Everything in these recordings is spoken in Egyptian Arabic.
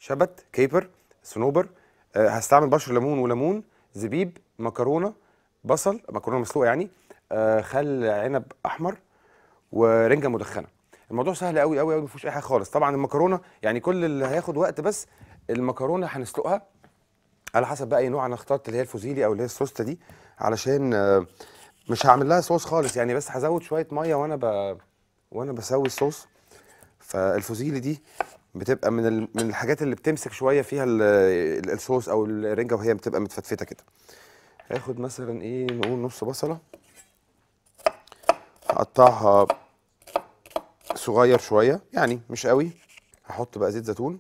شبت كيبر صنوبر آه، هستعمل بشر ليمون وليمون زبيب مكرونه بصل مكرونه مسلوقه يعني آه، خل عنب احمر ورنجه مدخنه الموضوع سهل قوي قوي قوي ما فيهوش اي حاجه خالص طبعا المكرونه يعني كل اللي هياخد وقت بس المكرونه هنسلقها على حسب بقى اي نوع انا اخترت اللي هي الفوزيلي او اللي هي السوسته دي علشان آه، مش هعمل لها صوص خالص يعني بس هزود شويه ميه وانا ب... وانا بسوي الصوص فالفوزيلي دي بتبقى من ال... من الحاجات اللي بتمسك شويه فيها ال... ال- الصوص او الرنجه وهي بتبقى متفتفته كده هاخد مثلا ايه نقول نص بصله هقطعها صغير شويه يعني مش قوي هحط بقى زيت زيتون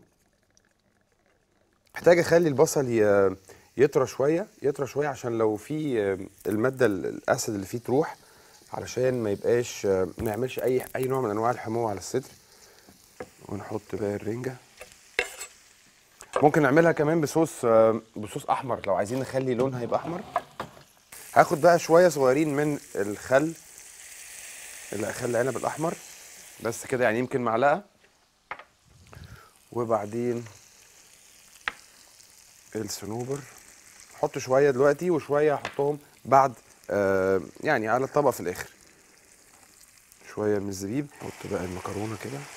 محتاج اخلي البصل ي- يطرى شويه يطرى شويه عشان لو في الماده ال- الاسيد اللي فيه تروح علشان ما يبقاش ما يعملش اي اي نوع من انواع الحموضه على الصدر ونحط بقى الرنجه ممكن نعملها كمان بصوص بصوص احمر لو عايزين نخلي لونها يبقى احمر هاخد بقى شويه صغيرين من الخل الخل العنب الاحمر بس كده يعني يمكن معلقه وبعدين الصنوبر احط شويه دلوقتي وشويه هحطهم بعد آه يعني على الطبق في الاخر شويه من الزبيب احط بقى المكرونه كده